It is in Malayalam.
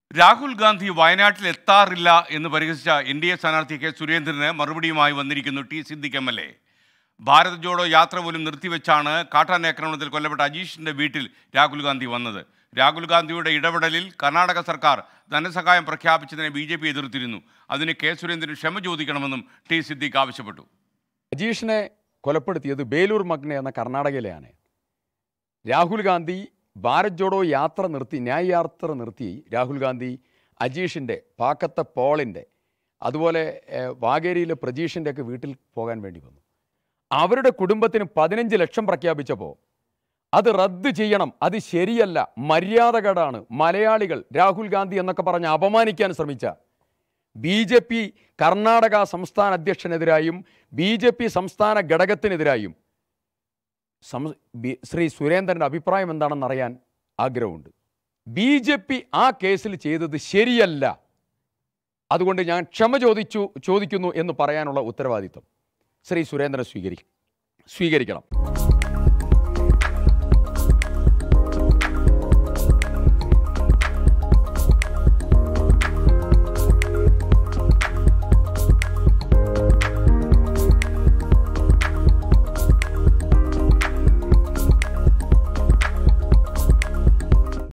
രാഹുൽ ഗാന്ധി വയനാട്ടിൽ എത്താറില്ല എന്ന് പരിഹസിച്ച എൻ ഡി എ സ്ഥാനാർത്ഥി കെ സുരേന്ദ്രന് മറുപടിയുമായി വന്നിരിക്കുന്നു T Siddique M L A Bharat Jodo Yatra പോലും നിർത്തിവെച്ചാണ് കാട്ടാൻ ആക്രമണത്തിൽ കൊല്ലപ്പെട്ട അജീഷിന്റെ വീട്ടിൽ രാഹുൽ ഗാന്ധി വന്നത് രാഹുൽ ഗാന്ധിയുടെ ഇടപെടലിൽ കർണാടക സർക്കാർ ധനസഹായം പ്രഖ്യാപിച്ചതിനെ ബി ജെ പി എതിർത്തിരുന്നു അതിന് കെ സുരേന്ദ്രൻ ക്ഷമ ചോദിക്കണമെന്നും ടി സിദ്ദിഖ് ആവശ്യപ്പെട്ടു അജീഷിനെ കൊലപ്പെടുത്തിയത് ബേലൂർ മഗ്ന എന്ന കർണാടകയിലെയാണ് രാഹുൽ ഗാന്ധി ഭാരത് ജോഡോ യാത്ര നിർത്തി ന്യായ് യാത്ര നിർത്തി രാഹുൽ ഗാന്ധി അജീഷിൻ്റെ പാക്കത്തെ പോളിൻ്റെ അതുപോലെ ഏഹ്, വാഗേരിയിലെ പ്രജീഷിൻ്റെ ഒക്കെ വീട്ടിൽ പോകാൻ വേണ്ടി വന്നു അവരുടെ കുടുംബത്തിന് പതിനഞ്ച് ലക്ഷം പ്രഖ്യാപിച്ചപ്പോൾ അത് റദ്ദ് ചെയ്യണം അത് ശരിയല്ല മര്യാദകേടാണ് മലയാളികൾ രാഹുൽ ഗാന്ധി എന്നൊക്കെ പറഞ്ഞ് അപമാനിക്കാൻ ശ്രമിച്ച ബി ജെ പി കർണാടക സംസ്ഥാന അധ്യക്ഷനെതിരായും ബി ജെ പി സംസ്ഥാന ഘടകത്തിനെതിരായും സം- ബി- ശ്രീ സുരേന്ദ്രൻ്റെ അഭിപ്രായം എന്താണെന്ന് അറിയാൻ ആഗ്രഹമുണ്ട് ബി ജെ പി ആ കേസിൽ ചെയ്തത് ശരിയല്ല അതുകൊണ്ട് ഞാൻ ക്ഷമ ചോദിച്ചു ചോദിക്കുന്നു എന്ന് പറയാനുള്ള ഉത്തരവാദിത്വം ശ്രീ സുരേന്ദ്രൻ സ്വീകരിക്കും സ്വീകരിക്കണം